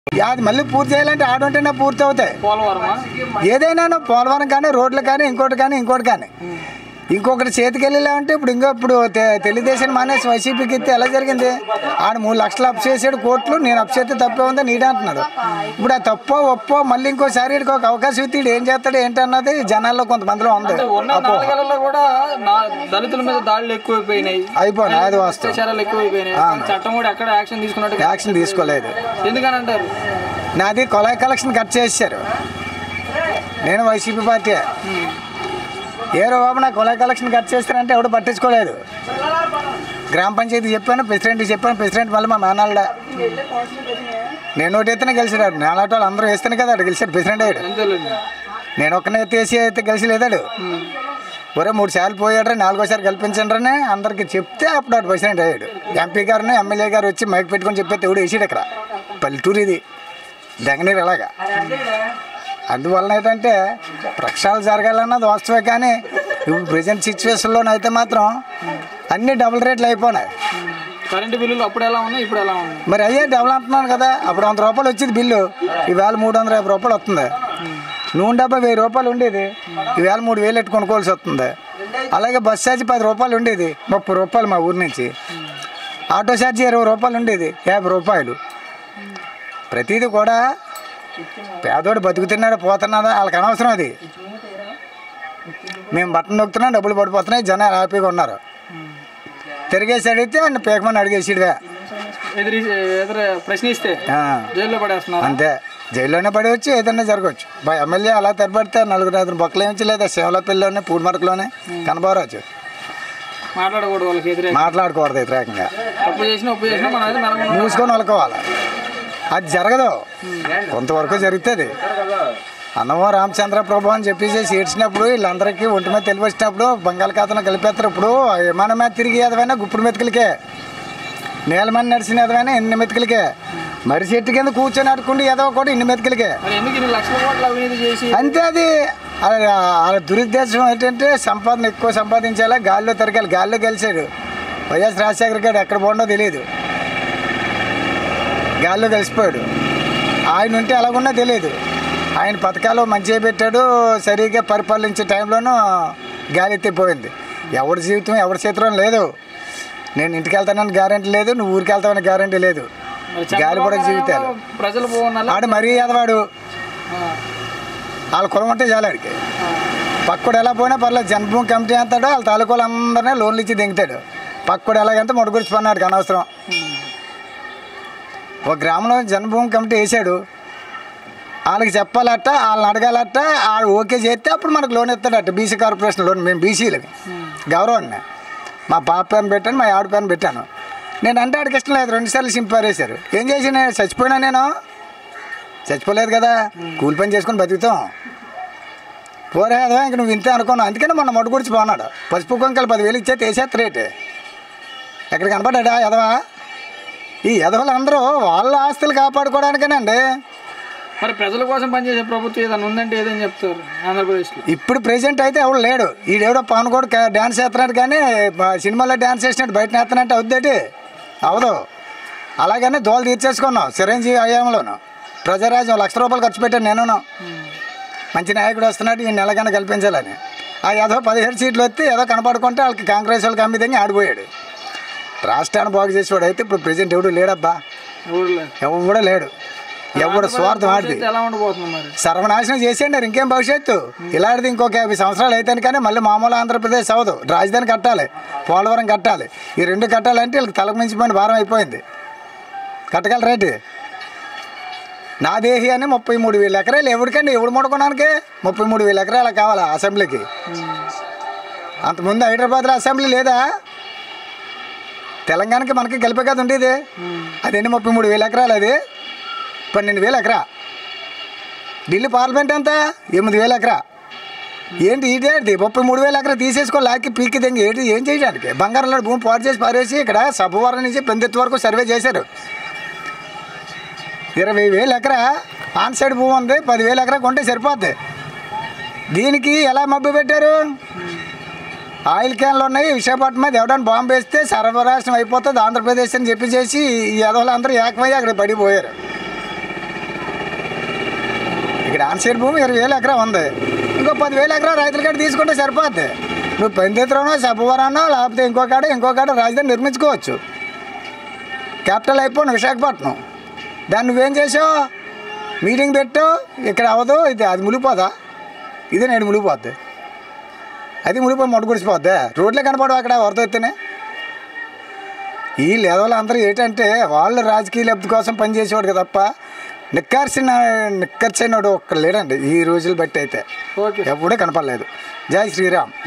అది మళ్ళీ పూర్తి చేయాలంటే ఆడుంటేనే పూర్తి అవుతాయి పోలవరమా ఏదైనా పోలవరం కానీ రోడ్లు కానీ ఇంకోటి కానీ ఇంకోటి కానీ ఇంకొకటి చేతికి వెళ్ళాలంటే ఇప్పుడు ఇంకా ఇప్పుడు తె- తెలుగుదేశం మానేసి వైసీపీకి ఇస్తే ఎలా జరిగింది ఆడు మూడు లక్షలు అప్పు చేసాడు కోట్లు నేను అప్పు చేస్తే తప్పే ఉందని నీడే అంటున్నాడు ఇప్పుడు ఆ తప్పో ఒప్పో మళ్ళీ ఇంకోసారి వీడికి ఒక అవకాశం ఇస్తే వీడు ఏం చేస్తాడు ఏంటన్నది జనాల్లో కొంతమందిలో ఉంది ఉన్న నాలుగేళ్లలో కూడా నా- దళితుల మీద దాడులు ఎక్కువైపోయినాయి అయిపోయినాయి అది వాస్తవం అత్యాచారాలు ఎక్కువైపోయినాయి కానీ చట్టం కూడా ఎక్కడ యాక్షన్ తీసుకున్నట్టు యాక్షన్ తీసుకోలేదు ఎందుకని అంటారు నాది కొలాయి కలెక్షన్ కట్ చేశారు నేను వైసీపీ పార్టీ ఏ బాబు నా కొలాయి కలెక్షన్ కట్ చేస్తారంటే ఎవడు పట్టించుకోలేదు గ్రామ పంచాయతీ చెప్పాను ప్రెసిడెంట్కి చెప్పాను ప్రెసిడెంట్ మళ్ళీ మా మేనాళ్ళ నేను ఒకటి ఎత్తున గెలిచాడు నాలాంటి వాళ్ళు అందరూ వేస్తేనే కదా అటు గెలిచాడు ప్రెసిడెంట్ అయ్యాడు అంతేలేండి నేను ఒక్కనే ఎత్తేసి అయితే గెలిచి లేదాడు ఒరే మూడు సార్లు పోయాడు నాలుగోసారి కల్పించండి అని అందరికి చెప్తే అప్పుడు అటు ప్రెసిడెంట్ అయ్యాడు ఎంపీ గారిని ఎమ్మెల్యే గారు వచ్చి మైక్ పెట్టుకొని చెప్పేది ఎవడు వేసాడు ఇక్కడ పల్లెటూరు ఇది దెంగనీరు ఎలాగా అందువలన ఏంటంటే ప్రక్షాళన జరగాలన్నది వాస్తవే కానీ ఇప్పుడు ప్రజెంట్ సిచ్యువేషన్లోనైతే మాత్రం అన్ని డబుల్ రేట్లు అయిపోయినాయి కరెంటు బిల్లులు అప్పుడు ఎలా ఉన్నాయి ఇప్పుడు ఎలా ఉన్నాయి మరి అయ్యే డబుల్ అంటున్నాను కదా అప్పుడు వంద రూపాయలు వచ్చింది బిల్లు ఈవేళ మూడు వందల యాభై రూపాయలు వస్తుంది నూనె డబ్బా వెయ్యి రూపాయలు ఉండేది ఈవేళ మూడు వేలు ఎట్టు కొనుక్కోవాల్సి వస్తుంది అలాగే బస్ ఛార్జ్ పది రూపాయలు ఉండేది ముప్పై రూపాయలు మా ఊరి నుంచి ఆటో ఛార్జ్ ఇరవై రూపాయలు ఉండేది యాభై రూపాయలు ప్రతిదీ కూడా పేదోడు బతుకుతున్నాడు పోతున్నాడా వాళ్ళకి అనవసరం అది మేము బట్టన్ నొక్కుతున్నాం డబ్బులు పడిపోతున్నాయి జనాలు హ్యాపీగా ఉన్నారు తిరిగేసి అడిగితే ఆయన పేకమని అడిగేసిడివే ఎదిరి ఎదురు ప్రశ్నిస్తే ఆ. జైల్లో పడేస్తున్నారు అంతే జైల్లోనే పడవచ్చు ఏదైనా జరగవచ్చు బా ఎమ్మెల్యే అలా తెరపడితే నలుగురు ఐదు బొక్కలు ఏమించి లేదా శివలపల్లిలోనే పూడిమరకలోనే కనబడవచ్చు మాట్లాడకూడదు వాళ్ళకి ఎదురే మాట్లాడకూడదు వ్యతిరేకంగా తప్పు చేసినా ఒప్పు చేసినా మనం అయితే మెలగ మూసుకొని వలుకోవాలి అది జరగదు కొంతవరకు జరుగుతుంది అన్నమో రామచంద్ర ప్రభు అని చెప్పేసి ఏడ్చినప్పుడు వీళ్ళందరికీ ఒంటి మీద తెలివి వచ్చినప్పుడు బంగాళాఖాతంలో కలిపేస్తారు ఇప్పుడు ఆ విమానం మీద తిరిగి ఏదైనా గుప్పుడు మెతుకులకే నేల మీద నడిచిన ఏదైనా ఎన్ని మెతుకులకే మరి చెట్టు కింద కూర్చొని ఆడుకుంటే ఏదో కూడా ఇన్ని మెతుకులకే మరి ఎందుకు ఇన్ని లక్షల కోట్ల అవినీతి చేసి అంతే అది ఆ- ఆ దురుద్దేశం ఏంటంటే సంపాదన ఎక్కువ సంపాదించాలా గాల్లో తిరగాలి గాల్లో గెలిచాడు వైఎస్ రాజశేఖర గారు ఎక్కడ పోండో తెలియదు గాల్లో కలిసిపోయాడు ఆయన ఉంటే ఎలాగున్నా తెలియదు ఆయన పథకాలు మంచిగా పెట్టాడు సరిగ్గా పరిపాలించే టైంలోనూ గాలి ఎత్తిపోయింది ఎవరి జీవితం ఎవరి చేతిలో లేదు నేను ఇంటికి వెళ్తానని గ్యారంటీ లేదు నువ్వు ఊరికి వెళ్తావని గ్యారంటీ లేదు మరి గాలి కూడా చంద్రబాబు జీవితాలు నాయుడు ప్రజలు బాగున్నారు ఆడు మరీ ఎదవాడు వాళ్ళ కులం ఉంటే చాలు ఆడికి పక్కడు ఎలా పోయినా పర్లేదు జన్మభూమి కమిటీ అంతాడు వాళ్ళ తాలూకాలు అందరినీ లోన్లు ఇచ్చి దింగుతాడు పక్కడు ఎలాగంటే మొడగుడిచి పన్నాడు అనవసరం ఒక గ్రామంలో జన్మభూమి కమిటీ వేసాడు వాళ్ళకి చెప్పాలట వాళ్ళని అడగాలట వాళ్ళు ఓకే చేస్తే అప్పుడు మనకు లోన్ ఇస్తాడట బీసీ కార్పొరేషన్ లోన్ మేము బీసీలకి గౌరవాన్ని మా పాప పేరు పెట్టాను మా ఆవిడ పేరు పెట్టాను నేను అంటే ఆడికి ఇష్టం లేదు రెండుసార్లు సింపారేశారు ఏం చేసి నేను చచ్చిపోయినా నేను చచ్చిపోలేదు కదా కూలి పని చేసుకొని బతుకుతాం పోరే అదే ఇంక నువ్వు ఇంతే అనుకున్నావు అందుకని మొన్న మొట్టు గుడిచి పోనాడు పసుపు కొంకలు పదివేలు ఇచ్చే తీసేస్త రేటు ఎక్కడ కనపడ్డా ఎదవా ఈ ఎదవలు అందరూ వాళ్ళ ఆస్తులు కాపాడుకోవడానికేనండి మరి ప్రజల కోసం పనిచేసే ప్రభుత్వం ఏదైనా ఉందంటే ఏదని చెప్తారు ఆంధ్రప్రదేశ్లో ఇప్పుడు ప్రెజెంట్ అయితే ఎవడు లేడు ఈడెవడో పవన్ కూడా డ్యాన్స్ చేస్తున్నాడు కానీ బ- సినిమాలో డ్యాన్స్ చేసినట్టు బయట నేస్తున్నట్టు అవుద్దేటి అవదు అలాగనే దోలు తీర్చేసుకున్నాం చిరంజీవి అయ్యాంలోను ప్రజారాజ్యం లక్ష రూపాయలు ఖర్చు పెట్టాను నేను మంచి నాయకుడు వస్తున్నాడు ఈ నెలకన్నా కల్పించాలని ఆ ఏదో పదిహేడు సీట్లు వస్తే ఏదో కనపడుకుంటే వాళ్ళకి కాంగ్రెస్ వాళ్ళకి అమ్మిదంగా ఆడిపోయాడు రాష్ట్రాన్ని బాగు చేసేవాడు అయితే ఇప్పుడు ప్రెజెంట్ ఎవడు లేడబ్బా ఊర్లో ఎవడు కూడా లేడు ఎవడు స్వార్థం ఆడిది భవిష్యత్తు ఎలా ఉండబోతుంది మరి సర్వనాశనం చేసేయండి ఇంకేం భవిష్యత్తు ఇలాంటిది ఇంకొక యాభై సంవత్సరాలు అయితే కానీ మళ్ళీ మామూలు ఆంధ్రప్రదేశ్ అవ్వదు రాజధాని కట్టాలి పోలవరం కట్టాలి ఈ రెండు కట్టాలంటే వీళ్ళకి తలకు మించిపోయిన భారం అయిపోయింది కట్టగల రేటు నా దేహి అని ముప్పై మూడు వేల ఎకరాలు ఎవరికండి ఎవడు ముడుకోవడానికి ముప్పై మూడు వేల ఎకరాలు కావాలా అసెంబ్లీకి అంతకుముందు హైదరాబాద్లో అసెంబ్లీ లేదా తెలంగాణకి మనకి కలిపే కదా ఉండేది అదేంటి ముప్పై మూడు వేల ఎకరాలు అది పన్నెండు వేల ఎకరా ఢిల్లీ పార్లమెంట్ ఎంత ఎనిమిది వేల ఎకరా ఏంటి ఇదేంటి ముప్పై మూడు వేల ఎకరా తీసేసుకో లాక్కి పీకి దెంగి ఏంటి ఏం చేయడానికి బంగారంలో భూమి పాడు చేసి పారేసి ఇక్కడ సబ్బవరం నుంచి పెందెత్తు వరకు సర్వే చేశారు ఇరవై వేల ఎకరా ఆన్ సైడ్ భూమి ఉంది పదివేల ఎకరా కొంటే సరిపోద్ది దీనికి ఎలా మబ్బు పెట్టారు ఆయిల్ క్యాన్లు ఉన్నాయి విశాఖపట్నం మీద ఎవడన్నా బాంబు వేస్తే సర్వరాష్ట్రం అయిపోతుంది ఆంధ్రప్రదేశ్ అని చెప్పి చేసి ఈ ఎదవలు అందరూ ఏకమయ్యి అక్కడ పడిపోయారు ఇక్కడ ఆన్సైడ్ భూమి ఇరవై వేల ఎకరా ఉంది ఇంకో పదివేల ఎకరా రైతుల కాడ తీసుకుంటే సరిపోద్ది నువ్వు పెందిత్రనో సబ్బవరానో లేకపోతే ఇంకో కాడ ఇంకో కాడ రాజధాని నిర్మించుకోవచ్చు క్యాపిటల్ అయిపోయిన విశాఖపట్నం దాన్ని నువ్వేం చేసావు మీటింగ్ పెట్టు ఇక్కడ అవ్వదు ఇది అది మునిగిపోదా ఇది నేను మునిగిపోద్ది అది మునిగిపోయి మొట్ట గుడిసిపోద్ది రోడ్లే కనపడవు అక్కడ వరద ఎత్తునే ఈ లెవెల్ అందరూ ఏంటంటే వాళ్ళు రాజకీయ లబ్ధి కోసం పనిచేసేవాడు తప్ప నిక్కర్సిన నిక్కర్చైనడు ఒక్క లేడండి ఈ రోజులు బట్టి అయితే ఓకే ఎప్పుడూ కనపడలేదు జై శ్రీరామ్